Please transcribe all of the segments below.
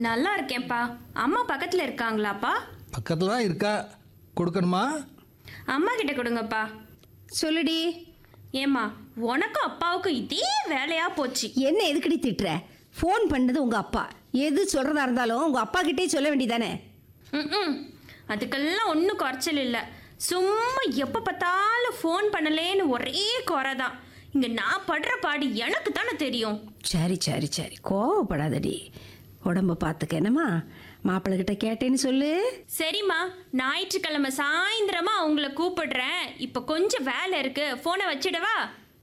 நல்லா இருக்கேன்ப்பா அம்மா பக்கத்தில் இருக்காங்களாப்பா பக்கத்தில் தான் இருக்கா கொடுக்கணுமா அம்மா கிட்ட கொடுங்கப்பா சொல்லுடி ஏம்மா உனக்கும் அப்பாவுக்கும் இதே வேலையா போச்சு என்ன எதுக்கடி திட்டுற ஃபோன் பண்ணது உங்க அப்பா எது சொல்றதா இருந்தாலும் உங்க அப்பா கிட்டே சொல்ல வேண்டியதானே ம் அதுக்கெல்லாம் ஒன்றும் குறைச்சல் இல்லை சும்மா எப்போ பார்த்தாலும் ஃபோன் பண்ணலேன்னு ஒரே குறை தான் இங்கே நான் படுற பாடு எனக்கு தானே தெரியும் சரி சரி சரி கோவப்படாதடி உடம்ப பார்த்துக்க என்னம்மா மாப்பிள்ளை கிட்ட கேட்டேன்னு சொல்லு சரிம்மா ஞாயிற்றுக்கிழமை சாயந்தரமா அவங்கள கூப்பிடுறேன் இப்போ கொஞ்சம் வேலை இருக்கு ஃபோனை வச்சிடவா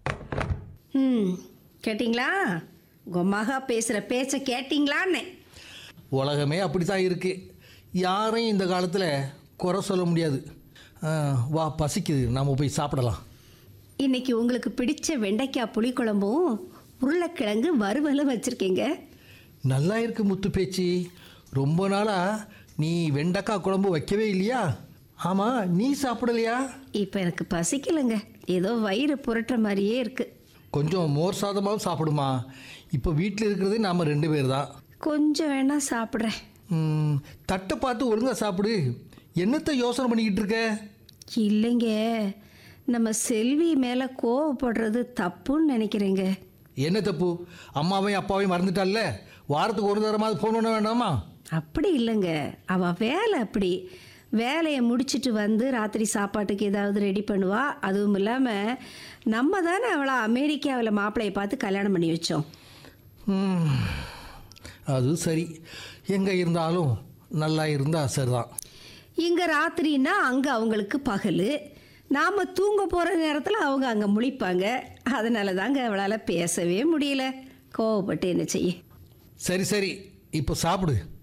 ம் கேட்டிங்களா உங்க மகா பேசுகிற பேச்சை கேட்டிங்களான்னு உலகமே அப்படி தான் இருக்குது யாரையும் இந்த காலத்தில் குறை சொல்ல முடியாது ஆ, வா பசிக்குது நாம் போய் சாப்பிடலாம் இன்னைக்கு உங்களுக்கு பிடிச்ச வெண்டைக்காய் புளிக்குழம்பும் உருளைக்கிழங்கு வறுவலும் வச்சுருக்கீங்க நல்லா இருக்கு முத்து பேச்சு ரொம்ப நாளாக நீ வெண்டைக்காய் குழம்பு வைக்கவே இல்லையா ஆமாம் நீ சாப்பிடலையா இப்போ எனக்கு பசிக்கலைங்க ஏதோ வயிறு புரட்டுற மாதிரியே இருக்குது கொஞ்சம் மோர் சாதமாகவும் சாப்பிடுமா இப்போ வீட்டில் இருக்கிறது நாம் ரெண்டு பேர் தான் கொஞ்சம் வேணா சாப்பிட்றேன் ம், தட்டை பார்த்து ஒழுங்கா சாப்பிடு என்னத்தை யோசனை பண்ணிக்கிட்டு இருக்க இல்லைங்க நம்ம செல்வி மேலே கோவப்படுறது தப்புன்னு நினைக்கிறேங்க என்ன தப்பு அம்மாவையும் அப்பாவையும் மறந்துட்டால்ல வாரத்துக்கு ஒரு தரமாவது ஃபோன் பண்ண வேண்டாமா அப்படி இல்லைங்க அவள் வேலை அப்படி வேலையை முடிச்சிட்டு வந்து ராத்திரி சாப்பாட்டுக்கு ஏதாவது ரெடி பண்ணுவா அதுவும் இல்லாமல் நம்ம தானே அவளை அமெரிக்காவில் மாப்பிள்ளையை பார்த்து கல்யாணம் பண்ணி வச்சோம் ம், அது சரி எங்கே இருந்தாலும் நல்லா இருந்தால் சரிதான் இங்கே ராத்திரின்னா அங்கே அவங்களுக்கு பகல் நாம் தூங்க போகிற நேரத்தில் அவங்க அங்கே முழிப்பாங்க அதனால தாங்க அவளால் பேசவே முடியல கோவப்பட்டு என்ன செய்ய சரி சரி இப்போ சாப்பிடு